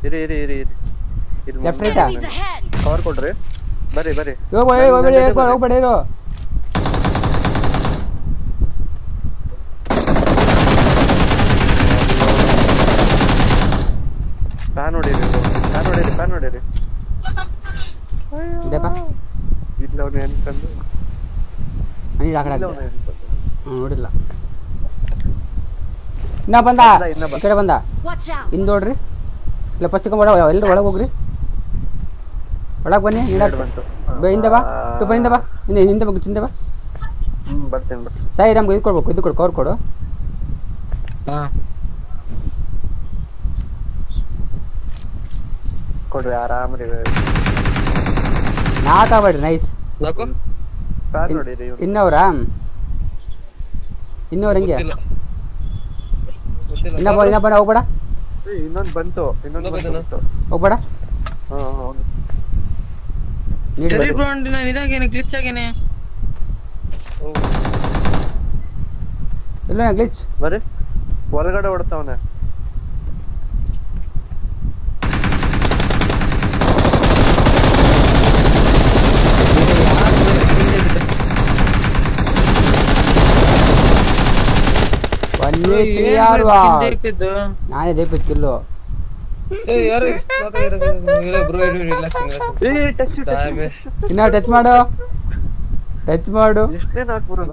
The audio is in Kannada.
ಇರಿ ಇರಿ ಇರಿ ಇರಿ ಇಲ್ಲಿ Left, ಮುಂದೆ right ಆ? Enemies ahead! ಕವರ್ ಕೊಡ್ರಿ ಬರ್ರಿ ಬರ್ರಿ ಹೋಗ್ಬೇಡಿ ಹೋಗ್ಬೇಡಿ ಹೋಗ್ಬೇಡಿ ಹೋಗ್ಬೇಡಿ ಇರು ಫ್ಯಾನ್ ಹೊಡೀರಿ ಫ್ಯಾನ್ ಹೊಡೀರಿ ಫ್ಯಾನ್ ಹೊಡೀರಿ ಇದೆಪ್ಪ ಇಲ್ಲ ಅವ್ನು ಎನ್ಕಂಡು ನೀರು ಆ ಕಡೆ ಇಲ್ಲ ಹಾಕ್ದೆ. ಅವ್ನು ಎನ್ಕಂಡು ಹ್ಞೂ ನೋಡಿಲ್ಲ ಇನ್ನ ಬಂದ ಬಂದ, ಇನ್ನ ಈ ಕಡೆ ಬಂದ Watch out! ಹಿಂದೆ ನೋಡ್ರಿ ಇಲ್ಲ ಫಸ್ಟ್ ಒಳ ಎಲ್ಲರೂ ಒಳಗೆ ಹೋಗ್ರಿ ಒಳಗೆ ಬನ್ನಿ ನೀಡ ಎರಡು ಬಂತು ಹಿಂದೆ ಬಾ ಟು ಹಿಂದೆ ಬಾ ಹಿಂದೆ ಹಿಂದೆ ಬಾ ಹಿಂದೆ ಬಾ ಹ್ಮ್ ಬರ್ತೀನಿ ಬರ್ತೀನಿ ಸಾಯಿ ನಮ್ಗೆ ಇದು ಕೊಡ್ಬೇಕು ಇದು ಕೊಡು ಕವರ್ ಕೊಡು ಹಾ ಕೊಡ್ರಿ ಆರಾಮ್ರಿ ನಾಲ್ಕಾಗ್ಬೇಡ್ರಿ ನೈಸ್ ನಾಲ್ಕು ಫ್ಯಾನ್ ಹೊಡೀರಿ ಇವ್ನು ಇನ್ನವ್ರಾ ಇನ್ನವ್ರು ಹೆಂಗೆ ಗೊತ್ತಿಲ್ಲ ಗೊತ್ತಿಲ್ಲ ಇನ್ನೊಬ್ಬ ಇನ್ನೊಬ್ಬ ಹೋಗ್ಬೇಡ ಏ, ಇನ್ನೊಂದ್ ಬಂತು ಇನ್ನೊಂದ್ ಇನ್ನೊಂದ್ ಬಂತು ಹೋಗ್ಬೇಡ ಹಾ ಹೌದು ನೀಡಿ ಸರಿ ಬರ್ರಿ. ಬ್ರೋ ನಾನು ಇದಾಗೇನೆ ಗ್ಲಿಚ್ ಆಗೇನೆ ಇಲ್ಲ ಗ್ಲಿಚ್ ಬರ್ರಿ ಹೊರಗಡೆ ಹೊಡ್ತಾವನೆ ಬನ್ನಿ ಏನ್ ತಿಳಿಯಾರುವ ಹಿಂದೆ ಇಟ್ಟಿದ್ದು ನಾನೇ ದೀಪಿತ್ ಕಿಲ್ಲು ಏ ಯಾರು ಬ್ರೋ ರಿಲ್ಯಾಕ್ಸ್ ಏ ಟಚ್ ಡ್ಯಾಮೇಜ್ ಇನ್ನ ಟಚ್ ಮಾಡು ಟಚ್ ಮಾಡು ಎಷ್ಟನೇ ನಾಲ್ಕು